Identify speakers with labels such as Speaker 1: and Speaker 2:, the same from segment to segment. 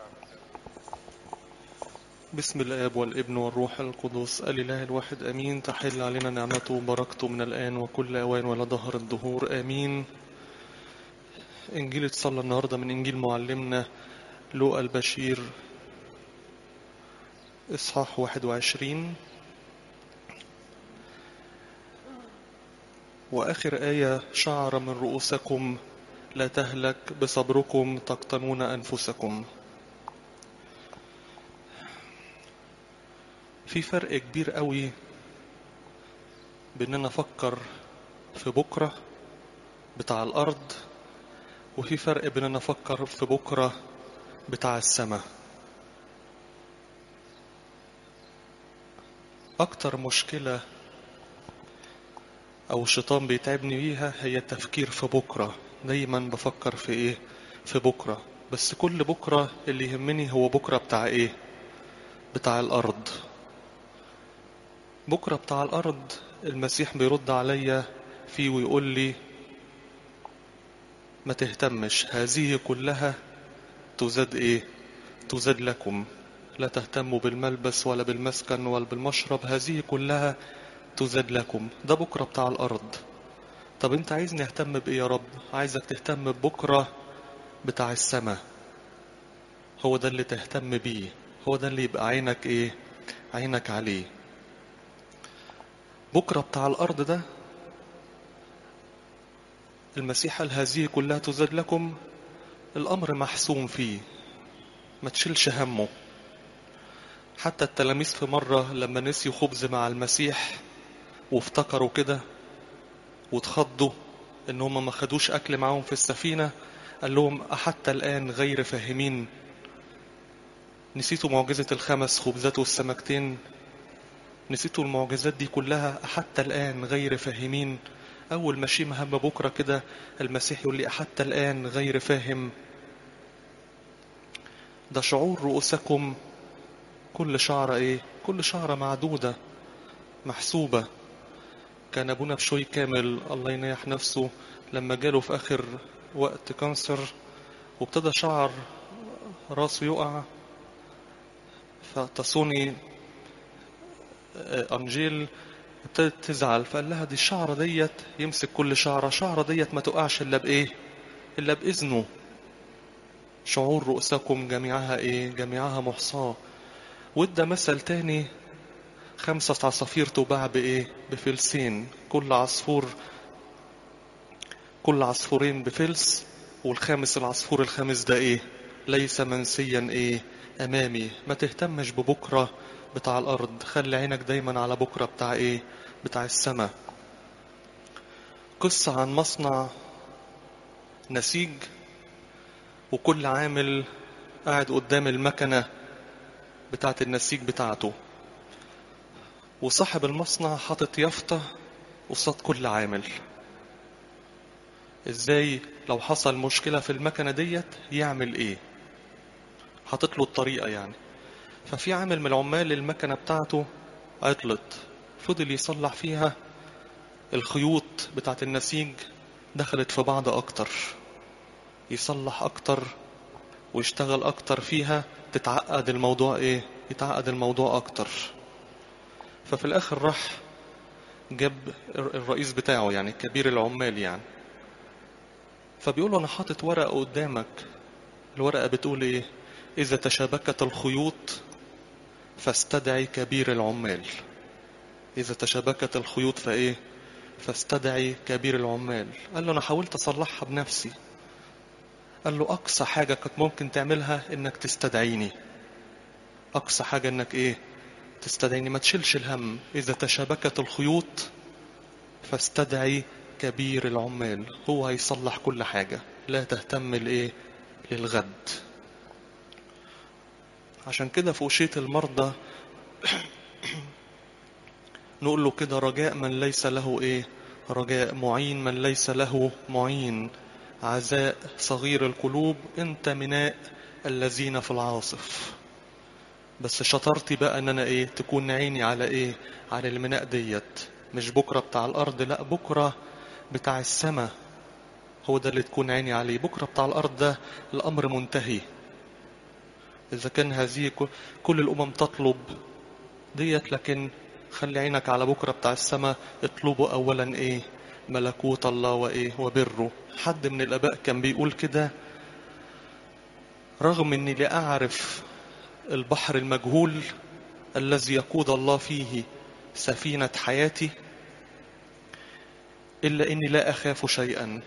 Speaker 1: بسم الآب والابن والروح القدس الإله الواحد أمين تحل علينا نعمته وبركته من الآن وكل أوان ولا ظهر الدهور آمين إنجيل اتصلى النهاردة من إنجيل معلمنا لوقا البشير إصحاح 21 وآخر آية شعر من رؤوسكم لا تهلك بصبركم تقتنون أنفسكم في فرق كبير قوي بان انا افكر في بكره بتاع الارض وفي فرق بين انا افكر في بكره بتاع السماء اكتر مشكله او الشيطان بيتعبني بيها هي التفكير في بكره دايما بفكر في ايه في بكره بس كل بكره اللي يهمني هو بكره بتاع ايه بتاع الارض بكرة بتاع الأرض المسيح بيرد عليا فيه ويقول لي ما تهتمش هذه كلها تزاد إيه تزاد لكم لا تهتموا بالملبس ولا بالمسكن ولا بالمشرب هذه كلها تزاد لكم ده بكرة بتاع الأرض طب انت عايزني اهتم بإيه يا رب عايزك تهتم ببكرة بتاع السماء هو ده اللي تهتم بيه هو ده اللي يبقى عينك ايه عينك عليه بكرة بتاع الأرض ده المسيح قال هذه كلها تزاد لكم الأمر محسوم فيه ما تشيلش همه حتى التلاميذ في مرة لما نسيوا خبز مع المسيح وافتكروا كده واتخضوا ان هم ما خدوش اكل معاهم في السفينة قال لهم حتى الآن غير فاهمين نسيتوا معجزة الخمس خبزات والسمكتين نسيتوا المعجزات دي كلها حتى الآن غير فاهمين أول ما شيم هم بكرة كده المسيح يقول لي حتى الآن غير فاهم ده شعور رؤوسكم كل شعرة إيه كل شعرة معدودة محسوبة كان أبونا بشوي كامل الله ينيح نفسه لما جاله في آخر وقت كانسر وابتدى شعر راسه يقع فتصوني أنجيل ابتدت تزعل فقال لها دي الشعرة ديت يمسك كل شعرة شعرة ديت ما تقعش إلا بإيه إلا بإذنه شعور رؤسكم جميعها إيه جميعها محصاة وادى مثل تاني خمسة عصافير تباع بإيه بفلسين كل عصفور كل عصفورين بفلس والخامس العصفور الخامس ده إيه ليس منسيا إيه أمامي ما تهتمش ببكرة بتاع الأرض خلي عينك دايما على بكرة بتاع إيه بتاع السماء قصة عن مصنع نسيج وكل عامل قاعد قدام المكنة بتاعة النسيج بتاعته وصاحب المصنع حاطط يافطة قصاد كل عامل ازاي لو حصل مشكلة في المكنة ديت يعمل ايه حاطط له الطريقة يعني ففي عامل من العمال المكنة بتاعته عطلت فضل يصلح فيها الخيوط بتاعت النسيج دخلت في بعض اكتر يصلح اكتر ويشتغل اكتر فيها تتعقد الموضوع ايه يتعقد الموضوع اكتر ففي الاخر راح جاب الرئيس بتاعه يعني كبير العمال يعني فبيقول له انا حاطط ورقه قدامك الورقه بتقول ايه اذا تشابكت الخيوط فاستدعي كبير العمال اذا تشابكت الخيوط فايه فاستدعي كبير العمال قال له انا حاولت اصلحها بنفسي قال له اقصى حاجه كانت ممكن تعملها انك تستدعيني اقصى حاجه انك ايه تستدعيني ما تشيلش الهم اذا تشابكت الخيوط فاستدعي كبير العمال هو هيصلح كل حاجه لا تهتم لايه للغد عشان كده في وشية المرضى نقول له كده رجاء من ليس له ايه رجاء معين من ليس له معين عزاء صغير القلوب انت مناء الذين في العاصف بس شطارتي بقى ان انا ايه تكون عيني على ايه على المناء ديت مش بكرة بتاع الارض لا بكرة بتاع السماء هو ده اللي تكون عيني عليه بكرة بتاع الارض ده الامر منتهي إذا كان هذه ك- كل الأمم تطلب ديت لكن خلي عينك على بكرة بتاع السماء اطلبوا أولا إيه ملكوت الله وإيه وبره حد من الآباء كان بيقول كده رغم إني لا أعرف البحر المجهول الذي يقود الله فيه سفينة حياتي إلا إني لا أخاف شيئا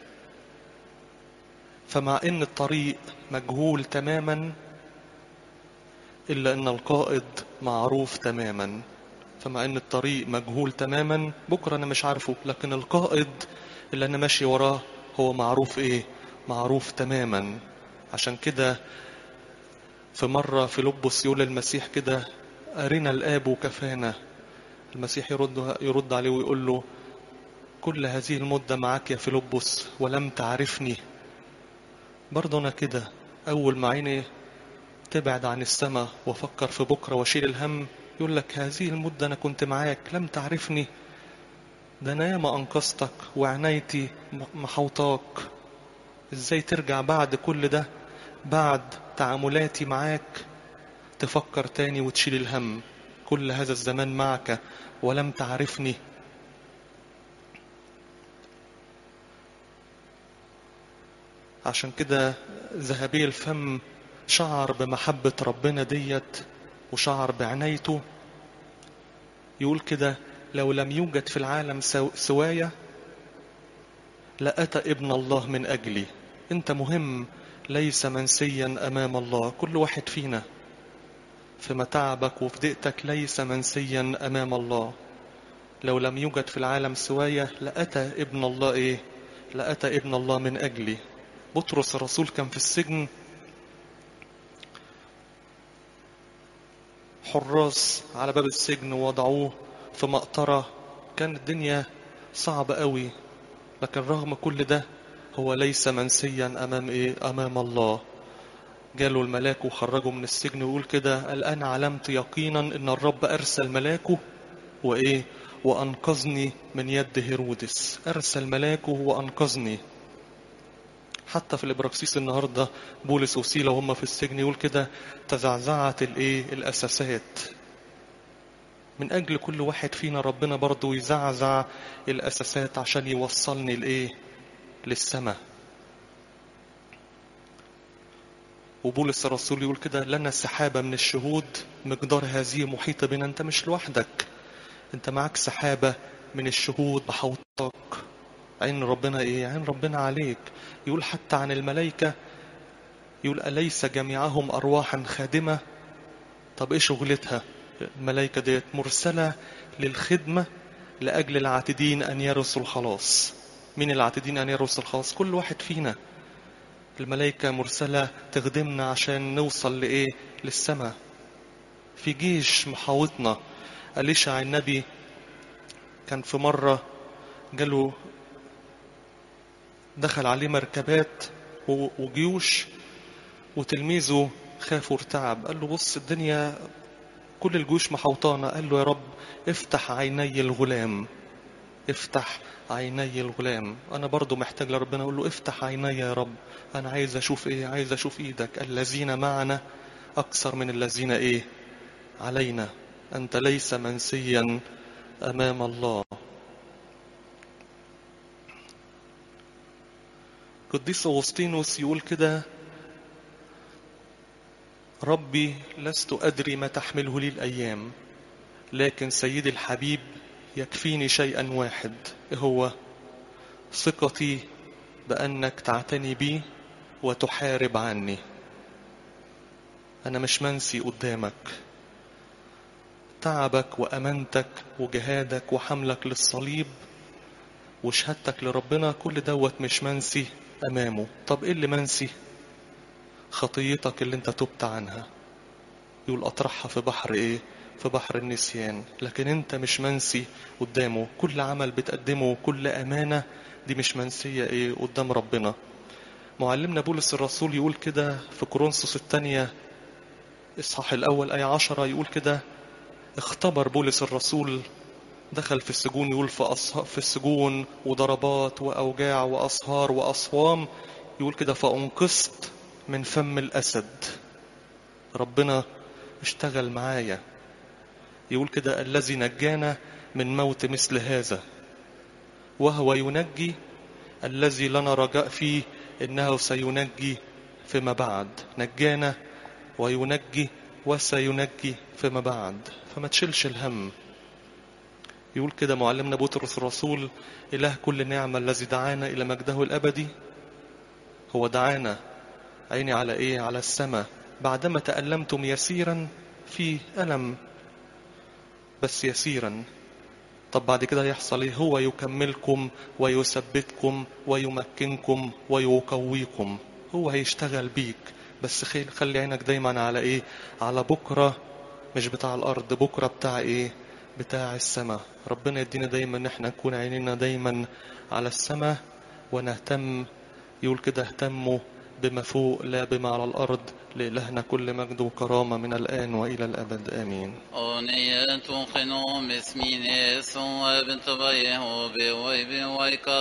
Speaker 1: فمع إن الطريق مجهول تماما إلا إن القائد معروف تماما فمع إن الطريق مجهول تماما بكرة أنا مش عارفه لكن القائد اللي أنا ماشي وراه هو معروف إيه معروف تماما عشان كده في مرة في لبس يقول المسيح كده أرنا الآب وكفانا المسيح يرد, يرد عليه ويقول له كل هذه المدة معاك يا فيلبس ولم تعرفني برضه أنا كده أول ما عيني تبعد عن السماء وأفكر في بكرة وأشيل الهم يقول لك هذه المدة أنا كنت معاك لم تعرفني ده أنا ياما أنقذتك وعنايتي محوطاك إزاي ترجع بعد كل ده بعد تعاملاتي معاك تفكر تاني وتشيل الهم كل هذا الزمان معك ولم تعرفني عشان كده ذهبي الفم شعر بمحبة ربنا ديت وشعر بعنايته يقول كده لو لم يوجد في العالم سو- سوايا لأتى ابن الله من أجلي أنت مهم ليس منسيا أمام الله كل واحد فينا في متاعبك وفي ضيقتك ليس منسيا أمام الله لو لم يوجد في العالم سوايا لأتى ابن الله إيه لأتى ابن الله من أجلي بطرس الرسول كان في السجن حراس على باب السجن ووضعوه في مقطرة كان الدنيا صعبة قوي لكن رغم كل ده هو ليس منسيا أمام إيه أمام الله جاله الملاك وخرجه من السجن ويقول كده الآن علمت يقينا إن الرب أرسل ملاكه وإيه وأنقذني من يد هيرودس أرسل ملاكه وأنقذني حتى في الإبراكسيس النهاردة بولس وسيلة وهم في السجن يقول كده تزعزعت الإيه الأساسات من أجل كل واحد فينا ربنا برضو يزعزع الأساسات عشان يوصلني لإيه للسماء وبولس الرسول يقول كده لنا سحابة من الشهود مقدار هذه محيطة بنا أنت مش لوحدك أنت معك سحابة من الشهود بحوطك عين ربنا إيه عين ربنا عليك يقول حتى عن الملائكة يقول أليس جميعهم أرواحا خادمة طب إيه شغلتها الملائكة ديت مرسلة للخدمة لأجل العاتدين أن يرثوا الخلاص مين العاتدين أن يرثوا الخلاص كل واحد فينا الملائكة مرسلة تخدمنا عشان نوصل لإيه للسماء في جيش محاوطنا أليشع النبي كان في مرة جاله دخل عليه مركبات و- وجيوش وتلميذه خاف وارتعب قال له بص الدنيا كل الجيوش محوطانة قال له يا رب افتح عيني الغلام افتح عيني الغلام انا برضو محتاج لربنا اقول له افتح عيني يا رب انا عايز اشوف ايه عايز اشوف ايدك الذين معنا اكثر من الذين ايه علينا انت ليس منسيا امام الله قديس أغسطينوس يقول كده ربي لست أدري ما تحمله لي الأيام لكن سيدي الحبيب يكفيني شيئا واحد إيه هو ثقتي بأنك تعتني بي وتحارب عني أنا مش منسي قدامك تعبك وأمانتك وجهادك وحملك للصليب وشهادتك لربنا كل دوت مش منسي أمامه طب إيه اللي منسي خطيتك اللي انت تبت عنها يقول أطرحها في بحر إيه في بحر النسيان لكن انت مش منسي قدامه كل عمل بتقدمه كل أمانة دي مش منسية إيه قدام ربنا معلمنا بولس الرسول يقول كده في كورنثوس الثانية إصحاح الأول آية عشرة يقول كده اختبر بولس الرسول دخل في السجون يقول في, أصه... في السجون وضربات وأوجاع وأسهار وأصوام يقول كده فأنقذت من فم الأسد ربنا اشتغل معايا يقول كده الذي نجانا من موت مثل هذا وهو ينجي الذي لنا رجاء فيه انه سينجي فيما بعد نجانا وينجي وسينجي فيما بعد فما تشيلش الهم يقول كده معلمنا بطرس الرسول إله كل نعمة الذي دعانا إلى مجده الأبدي هو دعانا عيني على إيه على السماء بعدما تألمتم يسيرا في ألم بس يسيرا طب بعد كده هيحصل ايه هو يكملكم ويثبتكم ويمكنكم ويقويكم هو هيشتغل بيك بس خيل خلي عينك دايما على ايه على بكرة مش بتاع الارض بكرة بتاع ايه بتاع السماء ربنا يدينا دايما ان احنا نكون عينينا دايما على السماء ونهتم يقول كده اهتموا بما فوق لا بما على الأرض لإلهنا كل مجد وكرامة من الآن وإلى الأبد آمين
Speaker 2: أغنية خنوم اسمين يسوع بنت بيه بوي بوي